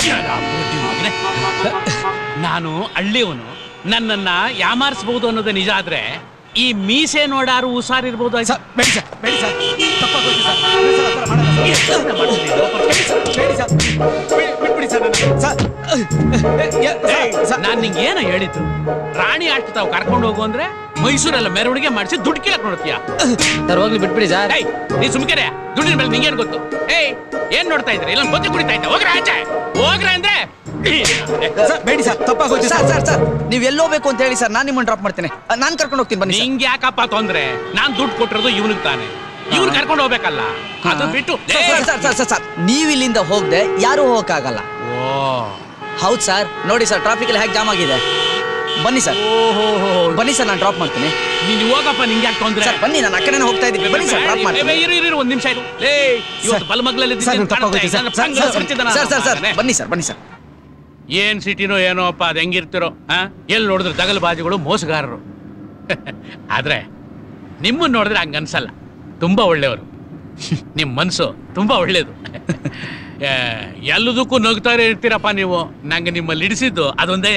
ಶರ ಬುದ್ಧಿ ಮಗನೇ. ನಾನು ಹಳ್ಳಿಯವನು ನನ್ನನ್ನ ಯಾಮಾರಿಸಬಹುದು ಅನ್ನೋದು ನಿಜ ಆದ್ರೆ ಈ ಮೀಸೆ ನೋಡಾರು ಹುಷಾರಿರ್ಬೋದು ಆಯ್ತಾ? ಸರ್ ಬೇಡಿ ಸರ್ ಬೇಡಿ ಸರ್ ತಪ್ಪಾಗೋಯ್ತು ಸರ್ ಇನ್ನೊಂದ್ ಸಲ ಆ ಥರ ಮಾಡಲ್ಲ ಸರ್. ಎಷ್ಟನ್ನ ಮಾಡ್ತಿದ್ದೀರೋ? ಬೇಡಿ ಸರ್ ಬೇಡಿ ಸರ್ ಬಿಡಿ- ಬಿಟ್ಬಿಡಿ ಸರ್ ನನ್ನ. ಸರ್ ಏ, ಏಯ್, ಸರ್, ಸರ್ ನಾನ್ ನಿಂಗೆ ಏನೋ ಹೇಳಿದ್ದು ರಾಣಿ ಅಷ್ಟು ತಾವು ಕರ್ಕೊಂಡು ಹೋಗು ಅಂದ್ರೆ ಮೈಸೂರೆಲ್ಲ ಮೆರವಣಿಗೆ ಮಾಡಿಸಿ ದುಡ್ಡು ಕೇಳಕ್ ನೋಡ್ತೀಯ ಸರ್ ಹೋಗ್ಲಿ ಬಿಟ್ಬಿಡಿ ಸರ್ ಏಯ್ ನೀ ಸುಮ್ಕೆರೆ ದುಡ್ಡಿನ ಮೇಲೆ ನಿಂಗೇನ್ ಗೊತ್ತು ಏಯ್ ಏನ್ ನೋಡ್ತಾ ಇದ್ರಿ ಇಲ್ಲ ಬೊತ್ತಿ ಕುಡಿತಾ ಇದ್ದೆ ಹೋಗ್ರ ಆಚೆ ಹೋಗ್ರ ಅಂದ್ರೆ ಸರ್ ಬೇಡಿ ಸರ್ ತಪ್ಪಾಗೋಯ್ತು ಸರ್ ಸರ್ ಸರ್ ಸರ್ ನೀವ್ ಎಲ್ಲೋಬೇಕು ಅಂತ ಹೇಳಿ ಸರ್ ನಾನು ನಿಮ್ಮನ್ನ ಡ್ರಾಪ್ ಮಾಡ್ತೇನೆ ನಾನು ಕರ್ಕೊಂಡು ಹೋಗ್ತೀನಿ ಬನ್ನಿ ಸರ್. ನಿಂಗೆ ಯಾಕಪ್ಪ ತೊಂದ್ರೆ ನಾನ್ ದುಡ್ಡು ಕೊಟ್ಟಿರೋದು ಇವನಿಗೆ ತಾನೆ ಇವ್ನು ಕರ್ಕೊಂಡು ಹೋಗ್ಬೇಕಲ್ಲ ಅದು ಬಿಟ್ಟು sir, sir, sir, sir, sir, sir, ನೀವ್ ಇಲ್ಲಿಂದ ಹೋಗ್ದೆ ಯಾರು ಹೋಗಕ್ಕಾಗಲ್ಲ ಓ ಹೌದ್ ಸರ್ ನೋಡಿ ಸರ್ ಟ್ರಾಫಿಕ್ ಅಲ್ಲಿ ಹೇಗೆ ಜಾಮ್ ಆಗಿದೆ ಬನ್ನಿ ಸರ್ ಓಹೋ ಬನ್ನಿ ಸರ್ ನಾನು ಡ್ರಾಪ್ ಮಾಡ್ತೀನಿ ನೀನ್ ಹೋಗಪ್ಪ ನಿಂಗೆ ಯಾಕೆ ತೊಂದ್ರೆ ಸರ್ ಬನ್ನಿ ನಾನು ಆ ಕಡೆನೇ ಹೋಗ್ತಾ ಇದ್ದೀನಿ ಬನ್ನಿ ಸರ್ ಡ್ರಾಪ್ ಏ, ಮಾಡ್ತೀನಿ ಇರು ಇರು, ಇರು ಒಂದ್ ನಿಮಿಷ ಇರು ಲೇ ಇವತ್ತು ಬಲಮಗ್ಲಲ್ಲಿ ಸರ್, ಇದ್ದಿದ್ದು ತಪ್ಪಾಗೋಯ್ತು ಕಾಣ್ತಾ ಸರ್. ಇದೆ. ಸರ್, ನನ್ನ ಸರ್, ಪರಿಚಿತನ ಸರ್ ಸರ್ ಸರ್ ಮಗನೇ. ಬನ್ನಿ ಸರ್ ಬನ್ನಿ ಸರ್ ಏನ್ ಸಿಟಿನೋ ಏನೋ ಅಪ್ಪ ಅದ್ ಹೆಂಗಿರ್ತಿರೋ ಆ ಎಲ್ಲಿ ನೋಡಿದ್ರೆ ದಗಲ್ಬಾಜಿಗಳು ಮೋಸಗಾರರು ಆದ್ರೆ ನಿಮ್ಮನ್ನ ನೋಡಿದ್ರೆ ಹಂಗ ಅನ್ಸಲ್ಲ ತುಂಬಾ ಒಳ್ಳೆಯವರು ನಿಮ್ ಮನ್ಸು ತುಂಬಾ ಒಳ್ಳೇದು ಏ, ಎಲ್ಲದಕ್ಕೂ ನಗ್ತಾರೆ ಇರ್ತೀರಪ್ಪ ನೀವು ನಂಗೆ ನಿಮ್ಮಲ್ಲಿ ಇಡಿಸಿದ್ದು ಅದೊಂದೇ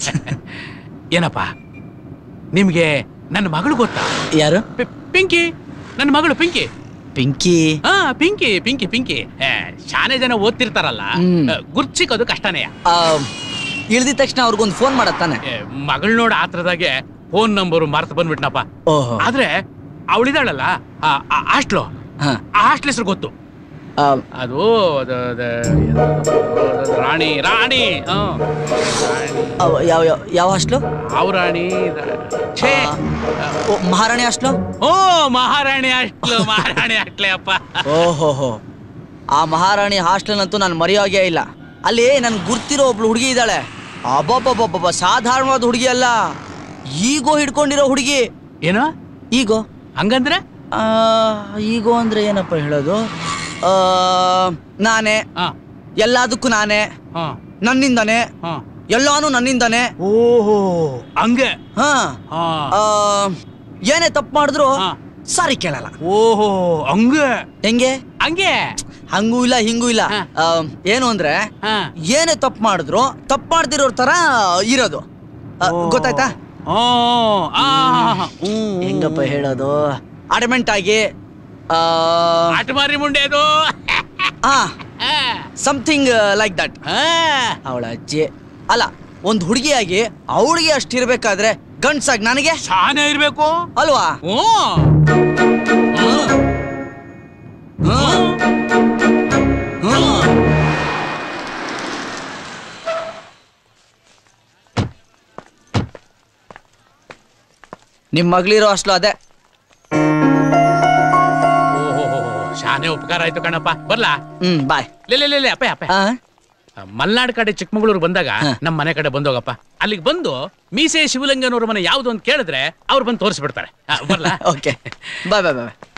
ಏನಪ್ಪ ನಿಮ್ಗೆ ನನ್ನ ಮಗಳು ಗೊತ್ತಾ ಯಾರು ಪಿ- ಪಿಂಕಿ ನನ್ನ ಮಗಳು ಪಿಂಕಿ ಪಿಂಕಿ ಹಾ ಪಿಂಕಿ ಪಿಂಕಿ ಪಿಂಕಿ ಏ, ಶಾನೆ ಜನ ಓದ್ತಿರ್ತಾರಲ್ಲ ಹ್ಮ್. ಗುರ್ಚಿಕೋದು ಕಷ್ಟನೇ ಆ, ಇಳ್ದಿದ ತಕ್ಷಣ ಅವ್ರಿಗೊಂದು ಫೋನ್ ಮಾಡತ್ತಾನೆ ಮಗಳ್ ನೋಡ ಆತ್ರದಾಗೆ ಫೋನ್ ನಂಬರ್ ಮರ್ತು ಬಂದ್ಬಿಟ್ನಪ್ಪ ಓಹೋ ಆದ್ರೆ ಅವಳಿದಾಳಲ್ಲ ಹಾಸ್ಟ್ಲು ಹಾ ಆ ಹಾಸ್ಟ್ಲ್ ಹೆಸರು ಗೊತ್ತು ಆ, ಅದು ಅದು- ಅದು- ಅದು ರಾಣಿ ರಾಣಿ ಹ್ಮ್. ಅವ್ ಯಾವ ಯಾವ ಯಾವ ಹಾಸ್ಟ್ಲು ಅವ್ ರಾಣಿ ಛೇ ಓ, ಮಹಾರಾಣಿ ಹಾಸ್ಟ್ಲು ಓ ಮಹಾರಾಣಿ ಹಾಸ್ಟ್ಲು ಮಹಾರಾಣಿ ಹಾಸ್ಟ್ಲೇ ಅಪ್ಪ ಓಹೋಹೋ ಆ ಮಹಾರಾಣಿ ಹಾಸ್ಟೆಲ್ನಂತೂ ನಾನು ಮರೆಯೋಗೇ ಇಲ್ಲ ಅಲ್ಲಿ ನನ್ ಗುರ್ತಿರೋ ಒಬ್ಳು ಹುಡುಗಿ ಇದ್ದಾಳೆ ಅಬ್ಬಬ್ಬಬ್ಬಬ್ಬ ಸಾಧಾರಣವಾದ ಹುಡುಗಿ ಅಲ್ಲ ಈಗೋ ಹಿಡ್ಕೊಂಡಿರೋ ಹುಡುಗಿ ಏನೋ ಈಗೋ ಹಂಗಂದ್ರೆ ಆ, ಈಗೋ ಅಂದ್ರೆ ಏನಪ್ಪ ಹೇಳೋದು ಆ, ನಾನೇ ಹಾ ಎಲ್ಲದಕ್ಕೂ ನಾನೇ ಹಾ ನನ್ನಿಂದಾನೆ ಹಾ ಎಲ್ಲಾನು ನನ್ನಿಂದಾನೆ ಓಹೋ ಹಂಗೆ ಹಾ ಹಾ ಆ, ಏನೇ ತಪ್ಪು ಮಾಡಿದ್ರು ಹಾ. ಸಾರಿ ಕೇಳಲ್ಲ ಓಹೋ ಹಂಗೆ ಹೆಂಗೆ ಹಂಗೆ ಹಂಗೂ ಇಲ್ಲ ಹಿಂಗೂ ಇಲ್ಲ ಹಾ. ಆ, ಏನು ಅಂದ್ರೆ ಹಾ ಏನೇ ತಪ್ಪು ಮಾಡಿದ್ರು ತಪ್ಪು ಮಾಡ್ದಿರೋರ್ ತರ ಇರೋದು ಆ, ಗೊತ್ತಾಯ್ತಾ ಓ ಆ ಹ್ಮ್. ಹೆಂಗಪ್ಪ ಹೇಳೋದು ಅಡಮೆಂಟ್ ಆಗಿ ಆಟ ಮಾರಿ ಮುಂಡೆ ಅದು ಸಮಥಿಂಗ್ ಲೈಕ್ ದಟ್ ಅವಳ ಅಜ್ಜಿ ಅಲ್ಲ ಒಂದು ಹುಡುಗಿಯಾಗಿ ಅವಳಿಗೆ ಅಷ್ಟಿರ್ಬೇಕಾದ್ರೆ ಗಂಡ್ಸಾಗಿ ನನಗೆ ಶಾನೆ ಇರ್ಬೇಕು ಅಲ್ವಾ ಓ ಹ್ಮ್. ಹ್ಮ್. ನಿಮ್ ಮಗಳಿರೋ ಅಷ್ಟು ಅದೇ ಓಹೋ ಶಾನೆ ಉಪಕಾರ ಆಯ್ತು ಕಣಪ್ಪ ಬರ್ಲಾ ಹ್ಮ್ ಬಾಯ್ ಲೇ ಲೇ, ಲೇ ಲೇ ಅಪ್ಪ ಅಪ್ಪ ಮಲ್ನಾಡ್ ಕಡೆ ಚಿಕ್ಕಮಗಳೂರು ಬಂದಾಗ ಹಾ. ನಮ್ಮ ಮನೆ ಕಡೆ ಬಂದೋಗಪ್ಪ ಅಲ್ಲಿಗೆ ಬಂದು ಮೀಸೆ ಶಿವಲಿಂಗನವ್ರ ಮನೆ ಯಾವ್ದು ಅಂತ ಕೇಳಿದ್ರೆ ಅವ್ರು ಬಂದು ತೋರಿಸ್ಬಿಡ್ತಾರೆ ಆ, ಬರ್ಲಾ ಓಕೆ ಬಾಯ್ ಬಾಯ್ ಬಾಯ್